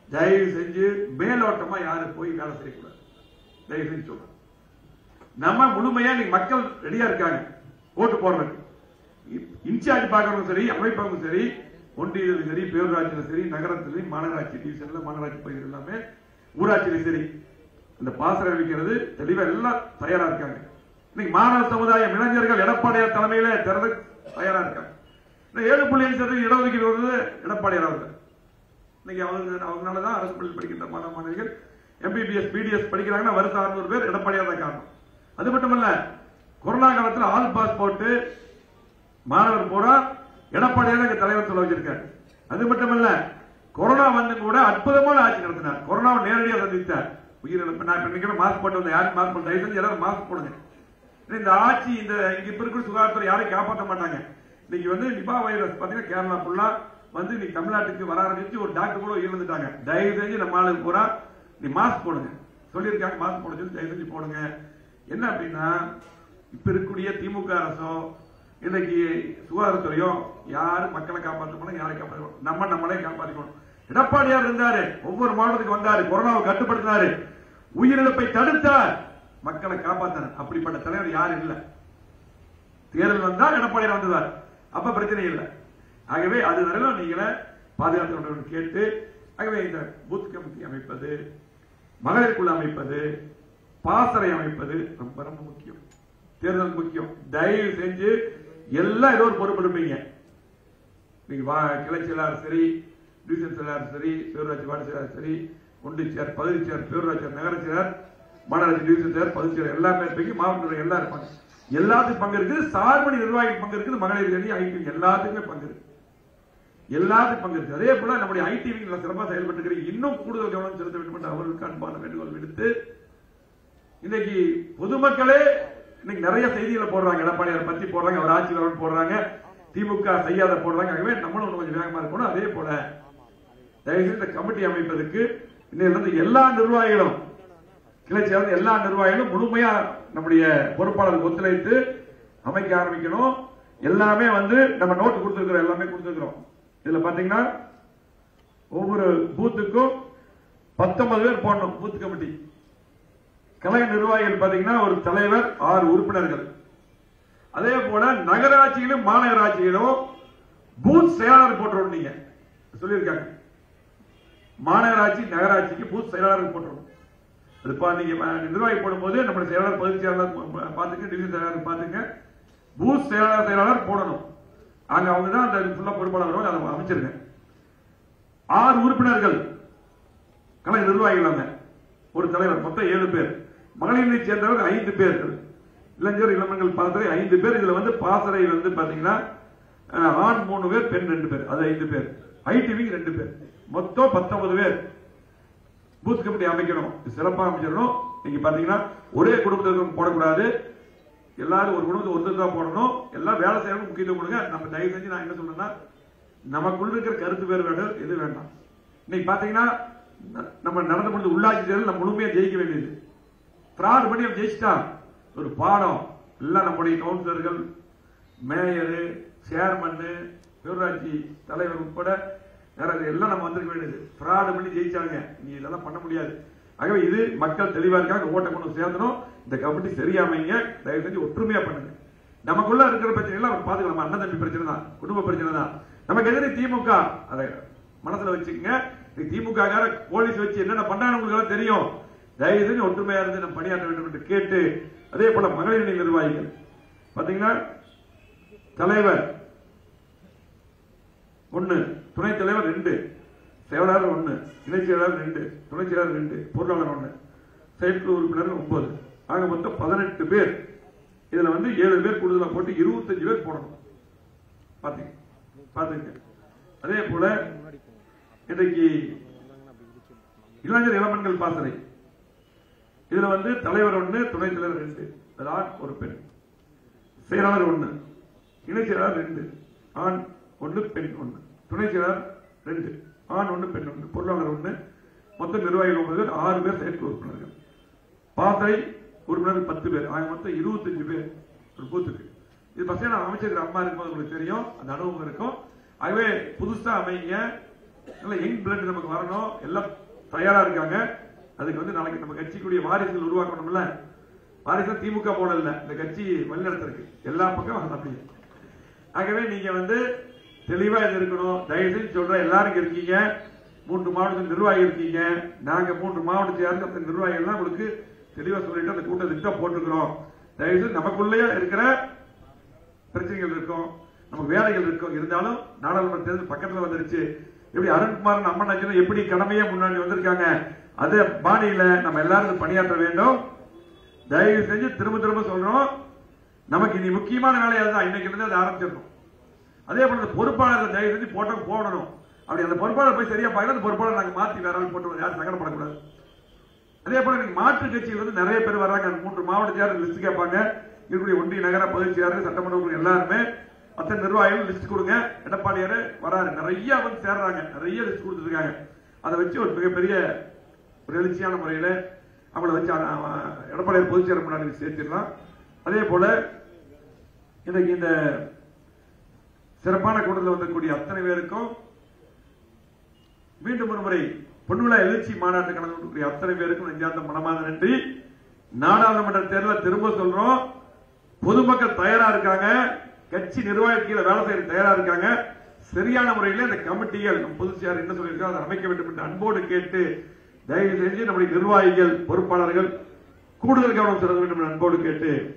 தயவு செஞ்சு மேலோட்டமா யாரும் போய் வேலை செய்யக்கூடாது தயவு செஞ்சு சொல்றேன் நம்ம முழுமையா இன்னைக்கு மக்கள் ரெடியா இருக்காங்க ஓட்டு போடுறதுக்கு இன்சார்ஜ் பார்க்கறவங்க சரி அமைப்பவங்க சரி ஒன்றியத்திலும் சரி பேரூராட்சியிலும் சரி நகரத்திலும் மாநகராட்சி டிவிஷன்ல மாநகராட்சி பகுதிகள் எல்லாமே ஊராட்சியிலும் சரி இந்த பாசறை வைக்கிறது தெளிவா எல்லாம் தயாரா இருக்காங்க இன்னைக்கு மாணவ சமுதாயம் இளைஞர்கள் எடப்பாடியார் தலைமையில திறந்து தயாரா இருக்காங்க இந்த ஏழு புள்ளி அஞ்சு சதவீதம் இடஒதுக்கீடு வருவது எடப்பாடியார் அவர்கள் இன்னைக்கு அவங்க அவங்களாலதான் அரசு பள்ளி படிக்கின்ற மாணவ மாணவிகள் எம்பிபிஎஸ் பிடிஎஸ் படிக்கிறாங்கன்னா வருஷம் அறுநூறு பேர் எடப்பாடியார் தான் காரணம் அது மட்டுமல்ல கொரோனா காலத்துல ஆல் பாஸ் போட்டு மாணவர் பூரா எடப்பாடியார் எங்க தலைவர் சொல்ல வச்சிருக்காரு அது மட்டுமல்ல கொரோனா வந்து கூட அற்புதமான ஆட்சி நடத்தினார் கொரோனாவை நேரடியாக சந்தித்தார் உயிரிழப்பு நான் இப்ப நினைக்கிறேன் மாஸ்க் போட்டு வந்து யாரும் மாஸ்க் போட்டு தயவு செஞ்சு எல்லாரும் மாஸ்க் போடுங்க இந்த ஆட்சி இந்த இங்க இப்ப இருக்கிற சுகாதாரத்துறை யாரையும் காப்பாற்ற மாட்டாங்க இன்னைக்கு வந்து நிபா வைரஸ் பாத்தீங்கன்னா கேரளா ஃபுல்லா வந்து இன்னைக்கு தமிழ்நாட்டுக்கு வர ஆரம்பிச்சு ஒரு டாக்டர் கூட இறந்துட்டாங்க தயவு செஞ்சு நம்ம ஆளுக்கு பூரா நீ மாஸ்க் போடுங்க சொல்லியிருக்காங்க மாஸ்க் போட சொல்லி தயவு செஞ்சு போடுங்க என்ன அப்படின்னா இப்ப இருக்கக்கூடிய திமுக அரசோ இன்னைக்கு சுகாதாரத்துறையும் யாரும் மக்களை காப்பாற்ற மாட்டாங்க யாரை காப்பாற்ற நம்ம நம்மளே காப்பாற்றிக்கணும் எடப்பாடியார் இருந்தாரு ஒவ்வொரு மாவட்டத்துக்கு வந்தாரு கொரோனாவை கட்டுப்படுத்தினாரு உயிரிழப்பை தடுத்தார் மக்களை காப்பாத்தினார் அப்படிப்பட்ட தலைவர் யாரும் இல்ல தேர்தல் வந்தா எடப்பாடியார் வந்ததார் அப்ப பிரச்சனை இல்லை ஆகவே அது வரையிலும் நீங்கள பாதுகாத்து கேட்டு ஆகவே இந்த பூத் கமிட்டி அமைப்பது மகளிர் குழு அமைப்பது பாசறை அமைப்பது ரொம்ப ரொம்ப முக்கியம் தேர்தல் முக்கியம் தயவு செஞ்சு எல்லாம் ஏதோ ஒரு பொறுப்பு எடுப்பீங்க நீங்க வா- கிளை செயலாளர் சரி டிவிஷன் செயலாளர் சரி பேரூராட்சி வார்டு செயலாளர் சரி ஒன்றிய சேர் பகுதி சேர் பேரூராட்சி சேர், நகர சேர் மாநகராட்சி டிவிஷன் சேர் பகுதி சேர் எல்லாமே இருப்பீங்க மாவட்ட நிர்வாகிகள் எல்லாம் இருப்பாங்க எல்லாத்துக்கும் பங்கு இருக்குது சார்பணி நிர்வாகிகள் பங்கு இருக்குது மகளிர் அணி ஐடி எல்லாத்துக்குமே பங்கு இருக்கு எல்லாத்துக்கும் பங்கு இருக்கு அதே போல நம்முடைய ஐடி சிறப்பாக செயல்பட்டு இருக்கிறீங்க. இன்னும் கூடுதல் கவனம் செலுத்த வேண்டும் என்று அவர்களுக்கு அன்பான வேண்டுகோள் விடுத்து இன்னைக்கு பொதுமக்களே இன்னைக்கு நிறைய செய்திகளை போடுறாங்க எடப்பாடியார் பத்தி போடுறாங்க அவர் ஆட்சி வரணும் போடுறாங்க திமுக செய்யாத போடுறாங்க ஆகவே நம்மளும் இன்னும் கொஞ்சம் வேகமா இருக்கணும் அதே போல தயவுசெய்து இந்த கமிட்டி அமைப்பதற்கு இன்னிலிருந்து எல்லா நிர்வாகிகளும் கிளை சேர்ந்த எல்லா நிர்வாகிகளும் முழுமையா நம்முடைய பொறுப்பாளருக்கு ஒத்துழைத்து அமைக்க ஆரம்பிக்கணும் எல்லாமே வந்து நம்ம நோட்டு கொடுத்துருக்கிறோம் எல்லாமே கொடுத்துருக்கிறோம் இதுல பாத்தீங்கன்னா ஒவ்வொரு பூத்துக்கும் பத்தொன்பது பேர் போடணும் பூத் கமிட்டி கழக நிர்வாகிகள் பாத்தீங்கன்னா ஒரு தலைவர் ஆறு உறுப்பினர்கள் அதே போல நகராட்சியிலும் மாநகராட்சியிலும் பூத் செயலாளர் போட்டுறோம் நீங்க சொல்லியிருக்காங்க மாநகராட்சி நகராட்சிக்கு பூத் செயலாளர் போட்டுறோம் அது பா- நீங்க ம- நிர்வாகி போடும்போது நம்ம செயலாளர் பகுதி செயலாளர் பா- பாத்துங்க டிவிஷன் செயலாளர் பாத்துங்க பூத் செயலாளர் செயலாளர் போடணும் அங்க அவங்க தான் அந்த ஃபுல்லா பொறுப்பாளர் வருவாங்க, அதை அமைச்சிருங்க ஆறு உறுப்பினர்கள் கலை நிர்வாகிகள் அவங்க ஒரு தலைவர் மொத்தம் ஏழு பேர் மகளிரை சேர்ந்தவர்கள் ஐந்து பேர் இளைஞர் இளமங்கள் பாசறை ஐந்து பேர் இதுல வந்து பாசறை வந்து பாத்தீங்கன்னா அஹ், ஆண் மூணு பேர் பெண் ரெண்டு பேர் அது ஐந்து பேர் ஐடிவி ரெண்டு பேர் மொத்தம் பத்தொன்பது பேர் பூத் கமிட்டி அமைக்கணும் இது சிறப்பா அமைச்சிடணும் நீங்க பாத்தீங்கன்னா ஒரே குடும்பத்திற்கு போடக்கூடாது எல்லாரும் ஒரு குடும்பத்தை ஒருத்தர் தான் போடணும் எல்லாம் வேலை செய்யணும் முக்கியத்துவம் கொடுங்க நம்ம தயவு செஞ்சு நான் என்ன சொல்றேன்னா நமக்குள்ள இருக்கிற கருத்து வேறு வேண்டாம் இது வேண்டாம் இன்னைக்கு பாத்தீங்கன்னா ந- நம்ம நடந்து முடிஞ்ச உள்ளாட்சி தேர்தல் நம்ம முழுமையா ஜெயிக்க வேண்டியது fraud பண்ணி அவன் ஜெயிச்சிட்டான் ஒரு பாடம் எல்லாம் நம்முடைய கவுன்சிலர்கள் மேயரு சேர்மன்னு பேரூராட்சி தலைவர் உட்பட வேற எல்லாம் நம்ம வந்திருக்க வேண்டியது fraud பண்ணி ஜெயிச்சாங்க நீ இதெல்லாம் பண்ண முடியாது ஆகவே இது மக்கள் தெளிவா இருக்காங்க ஓட்டை கொண்டு சேர்ந்தனும் இந்த கமிட்டி சரியாமைங்க தயவு செஞ்சு ஒற்றுமையா பண்ணுங்க நமக்குள்ள இருக்கிற பிரச்சனை எல்லாம் அவர் பாத்துக்கலாம் நம்ம அண்ணன் தம்பி பிரச்சனை தான் குடும்ப பிரச்சனை தான் நமக்கு எதிரி திமுக அதை மனசுல வச்சுக்கங்க இது திமுக கார போலீஸ் வச்சு என்னென்ன பண்ணாங்க உங்களுக்கு எல்லாம் தெரியும் தயவு செஞ்சு ஒற்றுமையா இருந்து நம்ம பணியாற்ற வேண்டும் என்று கேட்டு அதே போல மகளிர் அணி நிர்வாகிகள் பாத்தீங்கன்னா தலைவர் ஒண்ணு துணைத் தலைவர் ரெண்டு செயலாளர் ஒண்ணு இணைச் செயலாளர் ரெண்டு துணைச் செயலாளர் ரெண்டு பொருளாளர் ஒண்ணு செயற்குழு உறுப்பினர் ஒன்பது ஆக மொத்தம் பதினெட்டு பேர் இதுல வந்து ஏழு பேர் கூடுதலா போட்டு இருபத்தஞ்சு பேர் போடணும் பாத்தீங்க பாத்துங்க அதே போல இன்றைக்கு இளைஞர் இளமன்கள் பாசறை இதுல வந்து தலைவர் ஒண்ணு துணைத் தலைவர் ரெண்டு அது ஆண் ஒரு பெண் செயலாளர் ஒண்ணு இணை செயலாளர் ரெண்டு ஆண் ஒண்ணு பெண் ஒண்ணு துணை செயலாளர் ரெண்டு ஆண் ஒண்ணு பெண் ஒண்ணு பொருளாளர் ஒண்ணு மொத்தம் நிர்வாகிகள் ஒன்பது பேர் ஆறு பேர் செயற்கை உறுப்பினர்கள் பாசறை உறுப்பினர்கள் பத்து பேர் ஆக மொத்தம் இருபத்தஞ்சு பேர் ஒரு பூத்துக்கு இது பசங்க அமைச்சர் அம்மா இருக்கும்போது உங்களுக்கு தெரியும் அந்த அனுபவம் இருக்கும் ஆகவே புதுசா அமைங்க நல்ல யங் பிளட் நமக்கு வரணும் எல்லாம் தயாரா இருக்காங்க அதுக்கு வந்து நாளைக்கு நம்ம கட்சிக்குரிய வாரிசுகள் உருவாக்கணும்ல வாரிசு திமுக போடல இந்த கட்சி வழிநடத்திருக்கு எல்லா பக்கம் அப்படி ஆகவே நீங்க வந்து தெளிவா இது இருக்கணும் தயவு செஞ்சு சொல்றேன் எல்லாரும் இங்க இருக்கீங்க மூன்று மாவட்டத்தில் நிர்வாகி இருக்கீங்க நாங்க மூன்று மாவட்ட சேர்ந்த அந்த நிர்வாகிகள் எல்லாம் உங்களுக்கு தெளிவா சொல்லிட்டு அந்த கூட்ட திட்டம் போட்டுக்கிறோம் தயவு செஞ்சு நமக்குள்ளேயே இருக்கிற பிரச்சனைகள் இருக்கும் நமக்கு வேலைகள் இருக்கும் இருந்தாலும் நாடாளுமன்ற தேர்தல் பக்கத்துல வந்துருச்சு எப்படி அருண்குமார் அம்மன் அஞ்சனும் எப்படி கடமையா முன்னாடி வந்திருக்காங்க அதே பாணியில நம்ம எல்லாரும் பணியாற்ற வேண்டும் தயவு செஞ்சு திரும்ப திரும்ப சொல்றோம் நமக்கு இனி முக்கியமான வேலையா தான் இன்னைக்கு இருந்து அதை ஆரம்பிச்சிடணும் அதே போல இந்த பொறுப்பாளர் தயவு செஞ்சு போட்டோ போடணும் அப்படி அந்த பொறுப்பாளர் போய் சரியா பார்க்கல அந்த பொறுப்பாளர் நாங்க மாத்தி வேற ஆள் போட்டு யாரும் சங்கடப்படக்கூடாது அதே போல இன்னைக்கு மாற்று கட்சிகள் வந்து நிறைய பேர் வர்றாங்க அந்த மூன்று மாவட்ட செயலர் லிஸ்ட் கேட்பாங்க இருக்கக்கூடிய ஒன்றிய நகர பொதுச் செயலர் சட்டமன்ற உறுப்பினர் எல்லாருமே மற்ற நிர்வாகிகள் லிஸ்ட் கொடுங்க எடப்பாடியாரு வராரு நிறைய வந்து சேர்றாங்க நிறைய லிஸ்ட் கொடுத்துருக்காங்க அதை வச்சு ஒரு மிகப்பெரிய ஒரு எழுச்சியான முறையில அவங்கள வச்சு அ- அ- எடப்பாடியார் பொதுச் செயலர் முன்னாடி சேர்த்திடலாம் அதே போல இன்னைக்கு இந்த சிறப்பான கூட்டத்தில் வந்திருக்கக்கூடிய அத்தனை பேருக்கும் மீண்டும் ஒரு முறை பொன்விழா எழுச்சி மாநாட்டு கலந்து கொண்டிருக்கிற அத்தனை பேருக்கும் நெஞ்சார்ந்த மனமார்ந்த நன்றி நாடாளுமன்ற தேர்தலில் திரும்ப சொல்றோம் பொதுமக்கள் தயாரா இருக்காங்க கட்சி நிர்வாகி கீழே வேலை செய்ய தயாரா இருக்காங்க சரியான முறையில் இந்த கமிட்டிகள் நம் பொதுச் செயலர் என்ன சொல்லியிருக்காங்க அதை அமைக்க வேண்டும் என்று அன்போடு கேட்டு தயவு செஞ்சு நம்முடைய நிர்வாகிகள் பொறுப்பாளர்கள் கூடுதல் கவனம் செலுத்த வேண்டும் என்று அன்போடு கேட்டு